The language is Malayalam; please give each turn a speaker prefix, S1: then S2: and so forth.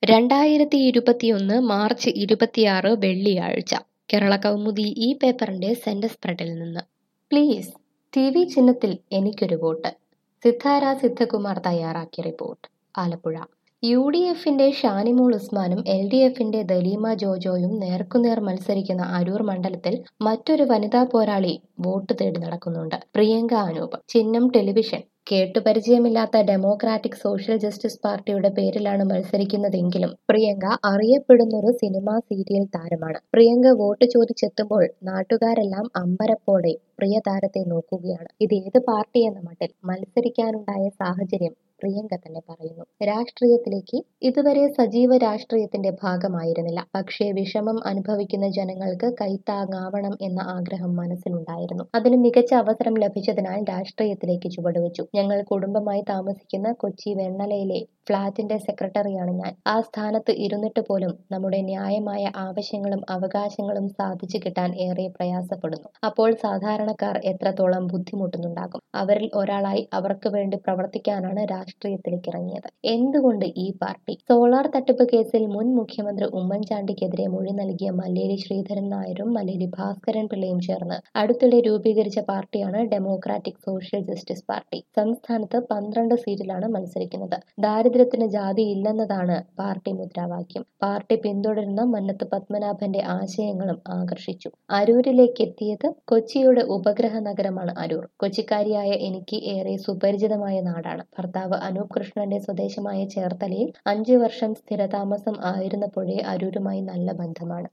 S1: രണ്ടായിരത്തി ഇരുപത്തിയൊന്ന് മാർച്ച് ഇരുപത്തിയാറ് വെള്ളിയാഴ്ച കേരള കൗമുദി ഈ പേപ്പറിന്റെ സെന്റർ സ്പ്രെഡിൽ നിന്ന് പ്ലീസ് ടി വി ചിഹ്നത്തിൽ എനിക്കൊരു വോട്ട് സിദ്ധാര സിദ്ധകുമാർ തയ്യാറാക്കിയ റിപ്പോർട്ട് ആലപ്പുഴ യു ഡി എഫിന്റെ ഷാനിമോൾ ഉസ്മാനും എൽ ഡി എഫിന്റെ ദലീമ ജോജോയും നേർക്കുനേർ മത്സരിക്കുന്ന അരൂർ മണ്ഡലത്തിൽ മറ്റൊരു വനിതാ പോരാളി വോട്ട് തേടി നടക്കുന്നുണ്ട് പ്രിയങ്ക അനൂപ് ചിഹ്നം ടെലിവിഷൻ കേട്ടുപരിചയമില്ലാത്ത ഡെമോക്രാറ്റിക് സോഷ്യൽ ജസ്റ്റിസ് പാർട്ടിയുടെ പേരിലാണ് മത്സരിക്കുന്നതെങ്കിലും പ്രിയങ്ക അറിയപ്പെടുന്നൊരു സിനിമാ സീരിയൽ താരമാണ് പ്രിയങ്ക വോട്ട് ചോദിച്ചെത്തുമ്പോൾ നാട്ടുകാരെല്ലാം അമ്പരപ്പോടെ പ്രിയ താരത്തെ നോക്കുകയാണ് ഇത് ഏത് പാർട്ടി എന്ന മട്ടിൽ മത്സരിക്കാനുണ്ടായ സാഹചര്യം പ്രിയങ്ക തന്നെ പറയുന്നു രാഷ്ട്രീയത്തിലേക്ക് ഇതുവരെ സജീവ രാഷ്ട്രീയത്തിന്റെ ഭാഗമായിരുന്നില്ല പക്ഷേ വിഷമം അനുഭവിക്കുന്ന ജനങ്ങൾക്ക് കൈത്താങ്ങാവണം എന്ന ആഗ്രഹം മനസ്സിലുണ്ടായിരുന്നു അതിന് മികച്ച അവസരം ലഭിച്ചതിനാൽ രാഷ്ട്രീയത്തിലേക്ക് ചുവടുവെച്ചു ഞങ്ങൾ കുടുംബമായി താമസിക്കുന്ന കൊച്ചി വെണ്ണലയിലെ ഫ്ളാറ്റിന്റെ സെക്രട്ടറിയാണ് ഞാൻ ആ സ്ഥാനത്ത് ഇരുന്നിട്ട് പോലും നമ്മുടെ ന്യായമായ ആവശ്യങ്ങളും അവകാശങ്ങളും സാധിച്ചു കിട്ടാൻ ഏറെ പ്രയാസപ്പെടുന്നു അപ്പോൾ സാധാരണക്കാർ എത്രത്തോളം ബുദ്ധിമുട്ടുന്നുണ്ടാകും അവരിൽ ഒരാളായി അവർക്ക് വേണ്ടി പ്രവർത്തിക്കാനാണ് രാഷ്ട്രീയത്തിലേക്ക് ഇറങ്ങിയത് എന്തുകൊണ്ട് ഈ പാർട്ടി സോളാർ തട്ടിപ്പ് കേസിൽ മുൻ മുഖ്യമന്ത്രി ഉമ്മൻചാണ്ടിക്കെതിരെ മൊഴി നൽകിയ മല്ലേരി ശ്രീധരൻ നായരും മല്ലേരി ഭാസ്കരൻ പിള്ളയും ചേർന്ന് അടുത്തിടെ രൂപീകരിച്ച പാർട്ടിയാണ് ഡെമോക്രാറ്റിക് സോഷ്യൽ ജസ്റ്റിസ് പാർട്ടി സംസ്ഥാനത്ത് പന്ത്രണ്ട് സീറ്റിലാണ് മത്സരിക്കുന്നത് ദാരിദ്ര്യത്തിന് ജാതി ഇല്ലെന്നതാണ് പാർട്ടി മുദ്രാവാക്യം പാർട്ടി പിന്തുടരുന്ന മന്നത്ത് പത്മനാഭന്റെ ആശയങ്ങളും ആകർഷിച്ചു അരൂരിലേക്ക് എത്തിയത് കൊച്ചിയുടെ ഉപഗ്രഹ നഗരമാണ് അരൂർ കൊച്ചിക്കാരിയായ എനിക്ക് ഏറെ സുപരിചിതമായ നാടാണ് ഭർത്താവ് അനൂപ് കൃഷ്ണന്റെ സ്വദേശമായ ചേർത്തലയിൽ അഞ്ചു വർഷം സ്ഥിരതാമസം ആയിരുന്നപ്പോഴേ അരൂരുമായി നല്ല ബന്ധമാണ്